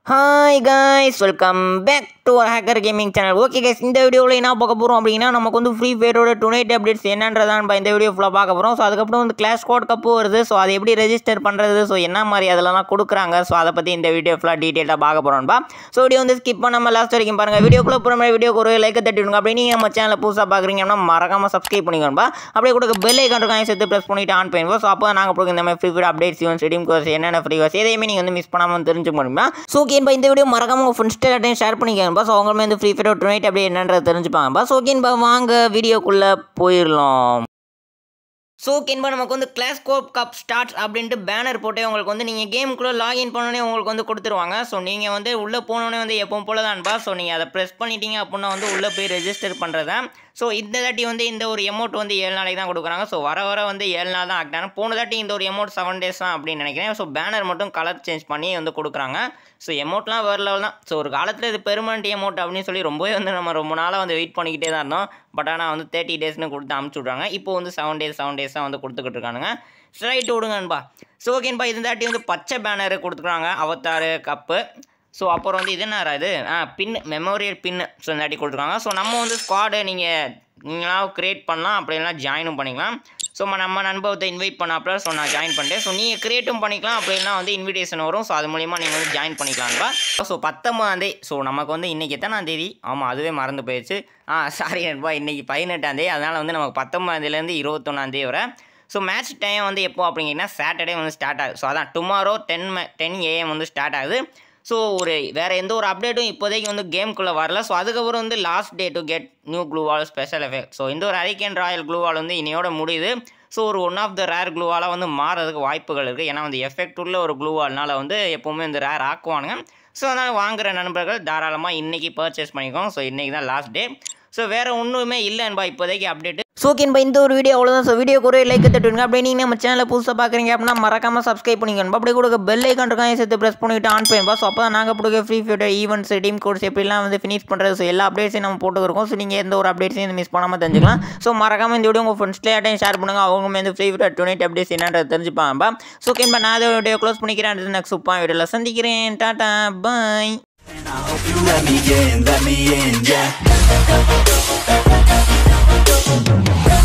hi guys welcome back to hacker gaming channel okay guys இந்த வீடியோவில் என்ன பார்க்க போகிறோம் அப்படின்னா நமக்கு வந்து ஃப்ரீ ஃபயரோட டுனைட் அப்டேட்ஸ் என்னன்றதான் நம்ம இந்த வீடியோ ஃபுல்லாக பார்க்க போகிறோம் ஸோ அதுக்கப்புறம் வந்து கிளாஸ் கோட் கப்பு வருது ஸோ அதை எப்படி ரெஜிஸ்டர் பண்ணுறது ஸோ என்ன மாதிரி அதெல்லாம் கொடுக்குறாங்க ஸோ அதை பற்றி இந்த வீடியோ ஃபுல்லாக டீட்டெயிலாக பார்க்க போகிறோம்பா ஸோ வீடியோ வந்து ஸ்கிப் பண்ணாமல் லாஸ்ட் வரைக்கும் பாருங்கள் வீடியோக்குள்ளே போகிற வீடியோக்கு ஒரு லைக் தட்டி விடுங்க அப்படி நீங்கள் நம்ம சேனலை புதுசாக பார்க்குறீங்கன்னா மறக்காமல் சப்ஸ்கிரைப் பண்ணிக்கோன்பா அப்படியே கூட பெல் ஐக்கான் இருக்காங்க சேர்த்து ப்ரெஸ் பண்ணிட்டு ஆன் பண்ணுவோம் ஸோ அப்போ நாங்கள் போடுங்க இந்த மாதிரி free fire updates even stadium course என்னென்ன ஃப்ரீ கோர்ஸ் எதையுமே நீங்கள் வந்து மிஸ் பண்ணாமல் தெரிஞ்சுக்க முடியுமா ஸோ ஓகேன்பா இந்த வீடியோ மறக்காம உங்கள் ஃப்ரெண்ட்ஸ் எல்லாத்தையும் ஷேர் பண்ணிக்கோங்கப்பா ஸோ அவங்களுமே வந்து ஃப்ரீ ஃபயர் டுனைட் அப்படி என்னன்றது தெரிஞ்சுப்பாங்கப்பா ஸோ ஓகேன்பா வாங்க வீடியோக்குள்ளே போயிடலாம் ஸோ ஓகேன்பா நமக்கு வந்து கிளாஸ் கோப் கப் ஸ்டார்ட்ஸ் அப்படின்ட்டு பேனர் போட்டு உங்களுக்கு வந்து நீங்கள் கேமுக்குள்ளே லாகின் பண்ணோன்னே உங்களுக்கு வந்து கொடுத்துருவாங்க ஸோ நீங்கள் வந்து உள்ளே போனோடனே வந்து எப்பவும் போல தான்ப்பா ஸோ நீங்கள் அதை ப்ரெஸ் பண்ணிட்டீங்க அப்படின்னா வந்து உள்ளே போய் ரெஜிஸ்டர் பண்ணுறதா ஸோ இந்த தாட்டி வந்து இந்த ஒரு எமௌண்ட் வந்து ஏழு நாளைக்கு தான் கொடுக்குறாங்க ஸோ வர வர வந்து ஏழு நாள் தான் ஆக்டாங்க போன தாட்டி இந்த ஒரு எமௌண்ட் செவன் டேஸ் தான் அப்படின்னு நினைக்கிறேன் ஸோ பேனர் மட்டும் கலர் சேஞ்ச் பண்ணி வந்து கொடுக்குறாங்க ஸோ எமௌண்ட்லாம் வேறு லெவல் தான் ஸோ ஒரு காலத்தில் இது பெர்மனண்ட் எமௌண்ட் அப்படின்னு சொல்லி ரொம்பவே வந்து நம்ம ரொம்ப நாளாக வந்து வெயிட் பண்ணிக்கிட்டே தான் இருந்தோம் பட் ஆனால் வந்து தேர்ட்டி டேஸ்னு கொடுத்து அமுச்சு விட்றாங்க இப்போ வந்து செவன் டேஸ் செவன் டேஸ் தான் வந்து கொடுத்துக்கிட்டு இருக்கானுங்க ஸ்ட்ரைட் விடுங்கன்பா ஸோ ஓகேன்பா இது தாட்டி வந்து பச்சை பேனர் கொடுத்துருக்காங்க அவத்தாறு கப்பு ஸோ அப்புறம் வந்து இது என்ன இது ஆ பின் மெமோரியல் பின்னு ஸோ இந்த தாட்டி கொடுத்துருக்காங்க ஸோ நம்ம வந்து ஸ்குவாடு நீங்கள் நீங்களாக க்ரியேட் பண்ணலாம் அப்படி இல்லைனா ஜாயினும் பண்ணிக்கலாம் ஸோ நம்ம நண்பத்தை இன்வைட் பண்ணாப்புல ஸோ நான் ஜாயின் பண்ணிட்டேன் ஸோ நீங்கள் க்ரியேட்டும் பண்ணிக்கலாம் அப்படின்னா வந்து இன்விடேஷன் வரும் ஸோ அது மூலிமா நீங்கள் வந்து ஜாயின் பண்ணிக்கலாம்ப்பா ஸோ பத்தொம்பதாந்தேதி ஸோ நமக்கு வந்து இன்றைக்கி எத்தனாம் தேதி ஆமாம் அதுவே மறந்து போயிடுச்சு ஆ சாரி நண்பா இன்றைக்கி பதினெட்டாந்தேதி அதனால் வந்து நமக்கு பத்தொம்பதாந்தேதிலேருந்து இருபத்தொன்னாந்தேதி வரை ஸோ மேட்ச் டைம் வந்து எப்போ அப்படிங்கன்னா சாட்டர்டே வந்து ஸ்டார்ட் ஆகுது ஸோ அதான் டுமாரோ டென் டென் ஏஎம் வந்து ஸ்டார்ட் ஆகுது ஸோ ஒரு வேறு எந்த ஒரு அப்டேட்டும் இப்போதைக்கு வந்து கேம்குள்ளே வரல ஸோ அதுக்கப்புறம் வந்து last day to get new gloo wall special effect so இந்த ஒரு அரிக்கன் ராயல் க்ளூ வால் வந்து இன்னையோட முடியுது ஸோ ஒரு ஒன் ஆஃப் த ரேர் க்ளூவாலாக வந்து மாறதுக்கு வாய்ப்புகள் இருக்குது ஏன்னா வந்து எஃபெக்ட் உள்ள ஒரு க்ளூ வால்னால வந்து எப்போவுமே வந்து ரேர் ஆக்குவானுங்க ஸோ அதனால் வாங்குகிற நண்பர்கள் தாராளமாக இன்றைக்கி பர்ச்சேஸ் பண்ணிக்கோங்க ஸோ இன்றைக்கி தான் லாஸ்ட் டே ஸோ வேறு ஒன்றுமே இல்லைன்பா இப்போதைக்கு அப்டேட்டு ஸோ ஓகேன்பா இந்த ஒரு வீடியோ அவ்வளோதான் ஸோ வீடியோ கூட லைக் தட்டுவிங்க அப்படியே நீங்கள் நம்ம சேனலில் புதுசாக பார்க்குறீங்க அப்படின்னா மறக்காமல் சப்ஸ்கிரைப் பண்ணிக்கணும் அப்படியே கூட பெல் ஐக்கான் இருக்காங்க சேர்த்து ப்ரெஸ் பண்ணிவிட்டு ஆன் பண்ணிப்பா ஸோ அப்போ தான் நாங்கள் கொடுக்க free fire events team course எப்படிலாம் வந்து ஃபினிஷ் பண்ணுறது ஸோ எல்லா அப்டேட்ஸையும் நம்ம போட்டுருக்கோம் ஸோ நீங்கள் எந்த ஒரு அப்டேட்ஸையும் மிஸ் பண்ணாமல் தெரிஞ்சுக்கலாம் ஸோ மறக்காமல் இந்த வீடியோ உங்கள் ஃப்ரெண்ட்ஸ்லேயே யார்ட்டையும் ஷேர் பண்ணுங்கள் அவங்க வந்து ஃப்ரீ ஃபயர் டுனைட் அப்டேட்ஸ் என்னன்றது தெரிஞ்சுப்பாங்கப்பா ஸோ ஓகேன்பா நான் அதை வீடியோ க்ளோஸ் பண்ணிக்கிறேன் நெக்ஸ்ட் சூப்பர் வீடியோவில் சந்திக்கிறேன் டாட்டா bye And I hope you let me in, let me in, yeah